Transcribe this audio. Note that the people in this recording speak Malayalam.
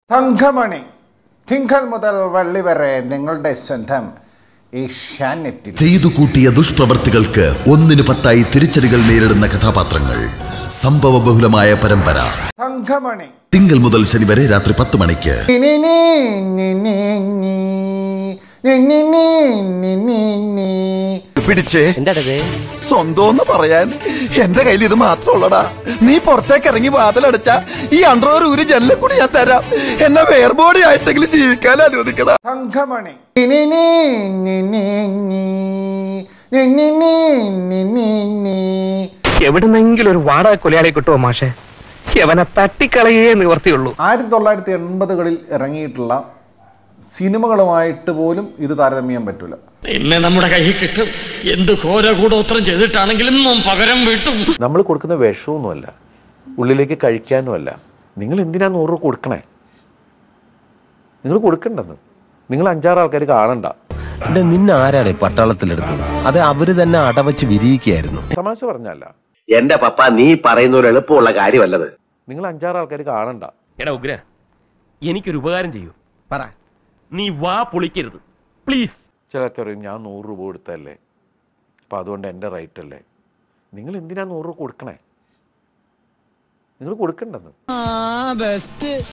തങ്കമണി തിങ്കൾ മുതൽ വള്ളി വരെ നിങ്ങളുടെ സ്വന്തം ഏഷ്യാനെറ്റിൽ ചെയ്തു കൂട്ടിയ ദുഷ്പ്രവർത്തികൾക്ക് ഒന്നിനു പത്തായി തിരിച്ചടികൾ നേരിടുന്ന കഥാപാത്രങ്ങൾ സംഭവ ബഹുലമായ പരമ്പര തങ്കമണി തിങ്കൾ മുതൽ ശനി വരെ രാത്രി പത്ത് മണിക്ക് നി, നി, നി, നി, നി, നി, നി, നി, നി, നി, നി. പിടിച്ചേ എന്താടത് സ്വന്തം പറയാൻ എന്റെ കയ്യിൽ ഇത് മാത്രമുള്ളടാ നീ പുറത്തേക്ക് ഇറങ്ങി വാതിലടച്ച ഈ അണ്ടർവെയർ ഊരി ജനലിൽ കൂടി ഞാൻ തരാം എന്നെ വേർബോഡി ആയിട്ടെങ്കിലും ജീവിക്കാൻ അനുവദിക്കടാ തങ്കമണി നി, നി, നി, നി, നി, നി, നി, നി, നി, നി, നി. എവിടുന്നെങ്കിലും ഒരു വാടക കൊലയാളി കിട്ടുമോ മാഷെ അവനെ തട്ടിക്കളയേ നിവർത്തിയുള്ളൂ ആയിരത്തി തൊള്ളായിരത്തി എൺപതുകളിൽ ഇറങ്ങിയിട്ടുള്ള സിനിമകളുമായിട്ട് പോലും ഇത് താരതമ്യം പറ്റൂല നിന്നെ നമ്മുടെ കയ്യിൽ കിട്ടും എന്ത് ഘോര കൂടോത്രം ചെയ്തിട്ടാണെങ്കിലും പകരം വീട്ടും നമ്മൾ കൊടുക്കുന്ന വിഷമൊന്നുമല്ല ഉള്ളിലേക്ക് കഴിക്കാനുമല്ല നിങ്ങൾ എന്തിനാ നൂറ് രൂപ കൊടുക്കണേ നിങ്ങൾ കൊടുക്കണ്ടെന്ന് നിങ്ങൾ അഞ്ചാറ് ആൾക്കാർ കാണണ്ട എന്റെ നിന്നെ ആരാണ് പട്ടാളത്തിലെടുത്തത് അത് അവര് തന്നെ അടവച്ച് വിരിയിക്കുകയായിരുന്നു തമാശ പറഞ്ഞല്ല എന്റെ പപ്പ നീ പറയുന്ന ഒരു എളുപ്പമുള്ള കാര്യമല്ലത് നിങ്ങൾ അഞ്ചാറ് ആൾക്കാർ കാണണ്ട എടാ ഉഗ്ര എനിക്കൊരു ഉപകാരം ചെയ്യൂ പറ നീ വാ പൊളിക്കരുത് പ്ലീസ് ചിലർക്ക് പറയും ഞാൻ നൂറ് രൂപ കൊടുത്തല്ലേ അപ്പം അതുകൊണ്ട് എൻ്റെ റൈറ്റ് അല്ലേ നിങ്ങൾ എന്തിനാ നൂറ് രൂപ കൊടുക്കണേ നിങ്ങൾ കൊടുക്കണ്ടെന്ന്